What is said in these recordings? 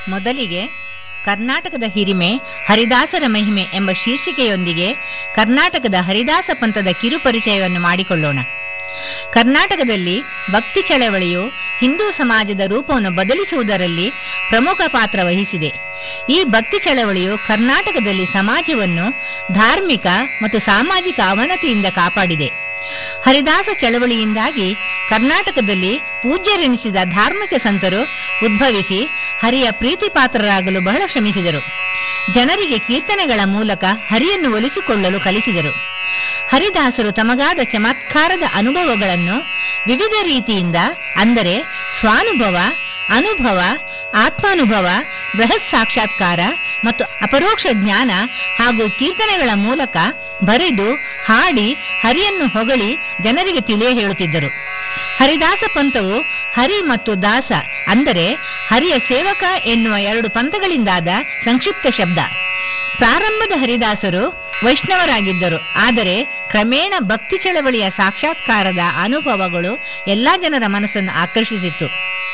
ಮೊದಲಿಗೆ ಕರ್ನಾಟಕದ ಹಿರಿಮೆ ಹರಿದಾಸರ ಮಹಿಮೆ ಎಂಬ ಶೀರ್ಷಿಕೆಯೊಂದಿಗೆ ಕರ್ನಾಟಕದ ಹರಿದಾಸ ಪಂಥದ ಕಿರು ಪರಿಚಯವನ್ನು ಮಾಡಿಕೊಳ್ಳೋಣ ಕರ್ನಾಟಕದಲ್ಲಿ ಭಕ್ತಿ ಚಳವಳಿಯು ಹಿಂದೂ ಸಮಾಜದ ರೂಪವನ್ನು ಬದಲಿಸುವುದರಲ್ಲಿ ಪ್ರಮುಖ ಪಾತ್ರ ವಹಿಸಿದೆ ಈ ಭಕ್ತಿ ಚಳವಳಿಯು ಕರ್ನಾಟಕದಲ್ಲಿ ಸಮಾಜವನ್ನು ಧಾರ್ಮಿಕ ಮತ್ತು ಸಾಮಾಜಿಕ ಅವನತಿಯಿಂದ ಕಾಪಾಡಿದೆ ಹರಿದಾಸ ಚಳವಳಿಯಿಂದಾಗಿ ಕರ್ನಾಟಕದಲ್ಲಿ ಪೂಜ್ಯರೆನಿಸಿದ ಧಾರ್ಮಿಕ ಸಂತರು ಉದ್ಭವಿಸಿ ಹರಿಯ ಪ್ರೀತಿ ಪಾತ್ರರಾಗಲು ಬಹಳ ಶ್ರಮಿಸಿದರು ಜನರಿಗೆ ಕೀರ್ತನೆಗಳ ಮೂಲಕ ಹರಿಯನ್ನು ಒಲಿಸಿಕೊಳ್ಳಲು ಕಲಿಸಿದರು ಹರಿದಾಸರು ತಮಗಾದ ಚಮತ್ಕಾರದ ಅನುಭವಗಳನ್ನು ವಿವಿಧ ರೀತಿಯಿಂದ ಅಂದರೆ ಸ್ವಾನುಭವ ಅನುಭವ ಆತ್ಮಾನುಭವ ಬೃಹತ್ ಸಾಕ್ಷಾತ್ಕಾರ ಮತ್ತು ಅಪರೋಕ್ಷ ಜ್ಞಾನ ಹಾಗೂ ಕೀರ್ತನೆಗಳ ಮೂಲಕ ಬರೆದು ಹಾಡಿ ಹರಿಯನ್ನು ಹೊಗಳಿ ಜನರಿಗೆ ತಿಳಿಯ ಹೇಳುತ್ತಿದ್ದರು ಹರಿದಾಸ ಪಂಥವು ಹರಿ ಮತ್ತು ದಾಸ ಅಂದರೆ ಹರಿಯ ಸೇವಕ ಎನ್ನುವ ಎರಡು ಪಂಥಗಳಿಂದಾದ ಸಂಕ್ಷಿಪ್ತ ಶಬ್ದ ಪ್ರಾರಂಭದ ಹರಿದಾಸರು ವೈಷ್ಣವರಾಗಿದ್ದರು ಆದರೆ ಕ್ರಮೇಣ ಭಕ್ತಿ ಚಳವಳಿಯ ಸಾಕ್ಷಾತ್ಕಾರದ ಅನುಭವಗಳು ಎಲ್ಲಾ ಜನರ ಮನಸ್ಸನ್ನು ಆಕರ್ಷಿಸಿತ್ತು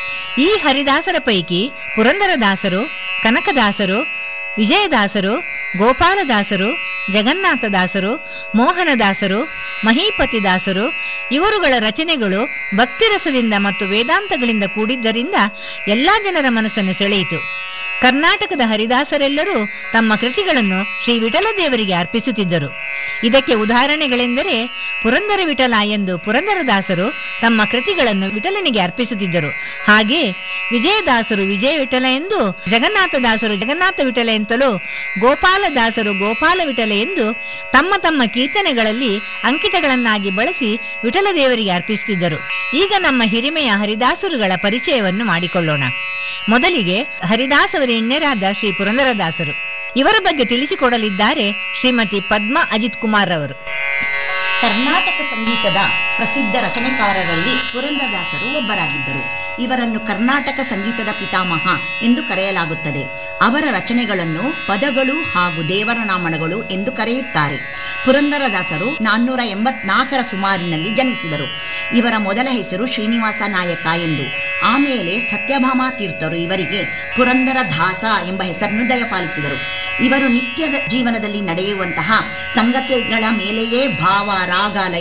ಈ ಹರಿದಾಸರ ಪೈಕಿ ಪುರಂದರದಾಸರು ಕನಕದಾಸರು ವಿಜಯದಾಸರು ಗೋಪಾಲದಾಸರು ಜಗನ್ನಾಥದಾಸರು ಮೋಹನದಾಸರು ಮಹೀಪತಿದಾಸರು ಇವರುಗಳ ರಚನೆಗಳು ಭಕ್ತಿರಸದಿಂದ ಮತ್ತು ವೇದಾಂತಗಳಿಂದ ಕೂಡಿದ್ದರಿಂದ ಎಲ್ಲಾ ಜನರ ಮನಸ್ಸನ್ನು ಸೆಳೆಯಿತು ಕರ್ನಾಟಕದ ಹರಿದಾಸರೆಲ್ಲರೂ ತಮ್ಮ ಕೃತಿಗಳನ್ನು ಶ್ರೀ ವಿಠಲ ದೇವರಿಗೆ ಅರ್ಪಿಸುತ್ತಿದ್ದರು ಇದಕ್ಕೆ ಉದಾಹರಣೆಗಳೆಂದರೆ ಪುರಂದರ ವಿಠಲ ಎಂದು ಪುರಂದರದಾಸರು ತಮ್ಮ ಕೃತಿಗಳನ್ನು ವಿಠಲನಿಗೆ ಅರ್ಪಿಸುತ್ತಿದ್ದರು ಹಾಗೆ ವಿಜಯದಾಸರು ವಿಜಯ ವಿಠಲ ಎಂದು ಜಗನ್ನಾಥದಾಸರು ಜಗನ್ನಾಥ ವಿಠಲ ಎಂತಲೂ ಗೋಪಾಲದಾಸರು ಗೋಪಾಲ ವಿಠಲ ಎಂದು ತಮ್ಮ ತಮ್ಮ ಕೀರ್ತನೆಗಳಲ್ಲಿ ಅಂಕಿತಗಳನ್ನಾಗಿ ಬಳಸಿ ವಿಠಲ ದೇವರಿಗೆ ಅರ್ಪಿಸುತ್ತಿದ್ದರು ಈಗ ನಮ್ಮ ಹಿರಿಮೆಯ ಹರಿದಾಸರುಗಳ ಪರಿಚಯವನ್ನು ಮಾಡಿಕೊಳ್ಳೋಣ ಮೊದಲಿಗೆ ಹರಿದಾಸವರ ಎಣ್ಣೆರಾದ ಶ್ರೀ ಪುರಂದರದಾಸರು ಇವರ ಬಗ್ಗೆ ತಿಳಿಸಿಕೊಡಲಿದ್ದಾರೆ ಶ್ರೀಮತಿ ಪದ್ಮಾ ಅಜಿತ್ ಕುಮಾರ್ ಅವರು ಕರ್ನಾಟಕ ಸಂಗೀತದ ಪ್ರಸಿದ್ಧ ರಚನೆಕಾರರಲ್ಲಿ ಪುರಂದರದಾಸರು ಒಬ್ಬರಾಗಿದ್ದರು ಇವರನ್ನು ಕರ್ನಾಟಕ ಸಂಗೀತದ ಪಿತಾಮಹ ಎಂದು ಕರೆಯಲಾಗುತ್ತದೆ ಅವರ ರಚನೆಗಳನ್ನು ಪದಗಳು ಹಾಗೂ ದೇವರ ನಾಮಗಳು ಎಂದು ಕರೆಯುತ್ತಾರೆ ಪುರಂದರದಾಸರು ನಾನ್ನೂರ ಎಂಬತ್ನಾಲ್ಕರ ಸುಮಾರಿನಲ್ಲಿ ಜನಿಸಿದರು ಇವರ ಮೊದಲ ಹೆಸರು ಶ್ರೀನಿವಾಸ ನಾಯಕ ಎಂದು ಆಮೇಲೆ ಸತ್ಯಭಾಮ ತೀರ್ಥರು ಇವರಿಗೆ ಪುರಂದರ ದಾಸ ಎಂಬ ಹೆಸರನ್ನು ದಯಪಾಲಿಸಿದರು ಇವರು ನಿತ್ಯದ ಜೀವನದಲ್ಲಿ ನಡೆಯುವಂತಹ ಸಂಗತಿಗಳ ಮೇಲೆಯೇ ಭಾವ ರಾಗ ಲಯ